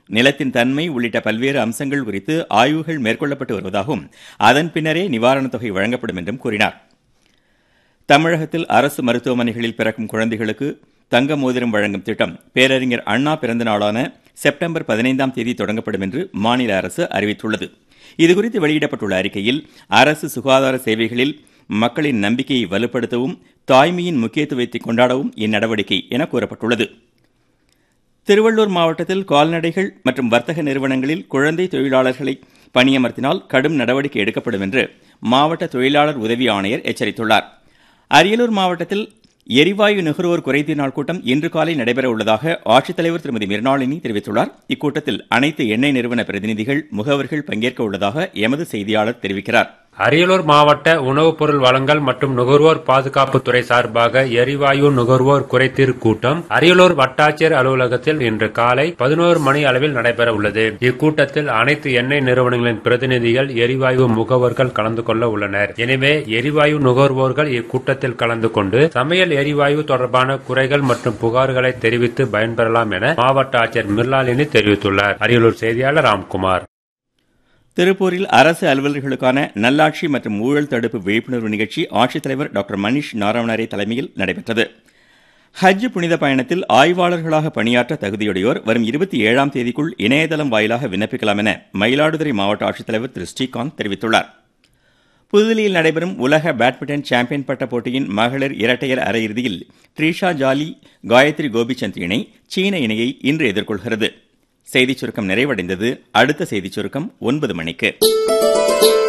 நிலத்தின் தன்மை உள்ளிட்ட பல்வேறு அம்சங்கள் குறித்து ஆய்வுகள் மேற்கொள்ளப்பட்டு வருவதாகவும் அதன் பின்னரே நிவாரணத் தொகை வழங்கப்படும் என்றும் கூறினார் தமிழகத்தில் அரசு மருத்துவமனைகளில் பிறக்கும் குழந்தைகளுக்கு தங்க மோதிரம் வழங்கும் திட்டம் பேரறிஞர் அண்ணா பிறந்த நாளான செப்டம்பர் பதினைந்தாம் தேதி தொடங்கப்படும் என்று மாநில அரசு அறிவித்துள்ளது இதுகுறித்து வெளியிடப்பட்டுள்ள அறிக்கையில் அரசு சுகாதார சேவைகளில் மக்களின் நம்பிக்கையை வலுப்படுத்தவும் தாய்மையின் முக்கியத்துவத்தை கொண்டாடவும் இந்நடவடிக்கை என கூறப்பட்டுள்ளது திருவள்ளூர் மாவட்டத்தில் கால்நடைகள் மற்றும் வர்த்தக நிறுவனங்களில் குழந்தை தொழிலாளர்களை பணியமர்த்தினால் கடும் நடவடிக்கை எடுக்கப்படும் என்று மாவட்ட தொழிலாளர் உதவி ஆணையர் எச்சரித்துள்ளார் அரியலூர் மாவட்டத்தில் எரிவாயு நுகர்வோர் குறைதீர் நாள் கூட்டம் இன்று காலை நடைபெற உள்ளதாக ஆட்சித்தலைவர் திருமதி மிர்னாளினி தெரிவித்துள்ளார் இக்கூட்டத்தில் அனைத்து எண்ணெய் நிறுவன பிரதிநிதிகள் முகவர்கள் பங்கேற்க உள்ளதாக எமது செய்தியாளர் தெரிவிக்கிறார் அரியலூர் மாவட்ட உணவுப் பொருள் வழங்கல் மற்றும் நுகர்வோர் பாதுகாப்புத்துறை சார்பாக எரிவாயு நுகர்வோர் குறைதீர் கூட்டம் அரியலூர் வட்டாட்சியர் அலுவலகத்தில் இன்று காலை பதினோரு மணி அளவில் நடைபெற உள்ளது இக்கூட்டத்தில் அனைத்து எண்ணெய் நிறுவனங்களின் பிரதிநிதிகள் எரிவாயு முகவர்கள் கலந்து கொள்ள உள்ளனர் எனவே எரிவாயு நுகர்வோர்கள் இக்கூட்டத்தில் கலந்து கொண்டு சமையல் எரிவாயு தொடர்பான குறைகள் மற்றும் புகார்களை தெரிவித்து பயன்பெறலாம் என மாவட்ட ஆட்சியர் மிர்லாலினி தெரிவித்துள்ளார் அரியலூர் செய்தியாளர் ராம்குமார் திருப்பூரில் அரசு அலுவலர்களுக்கான நல்லாட்சி மற்றும் ஊழல் தடுப்பு விழிப்புணர்வு நிகழ்ச்சி ஆட்சித்தலைவர் டாக்டர் மணிஷ் நாராயணரே தலைமையில் நடைபெற்றது ஹஜ் புனித பயணத்தில் ஆய்வாளர்களாக பணியாற்ற தகுதியுடையோர் வரும் இருபத்தி ஏழாம் தேதிக்குள் இணையதளம் வாயிலாக விண்ணப்பிக்கலாம் என மயிலாடுதுறை மாவட்ட ஆட்சித்தலைவர் திரு ஸ்ரீகாந்த் தெரிவித்துள்ளார் புதுதில்லியில் நடைபெறும் உலக பேட்மிண்டன் சாம்பியன் பட்ட போட்டியின் மகளிர் இரட்டையர் அரையிறுதியில் ட்ரீஷா ஜாலி காயத்ரி கோபிச்சந்த் இணை சீன இணையை இன்று எதிர்கொள்கிறது செய்திச் சுருக்கம் நிறைவடைந்தது அடுத்த செய்திச் சுருக்கம் ஒன்பது மணிக்கு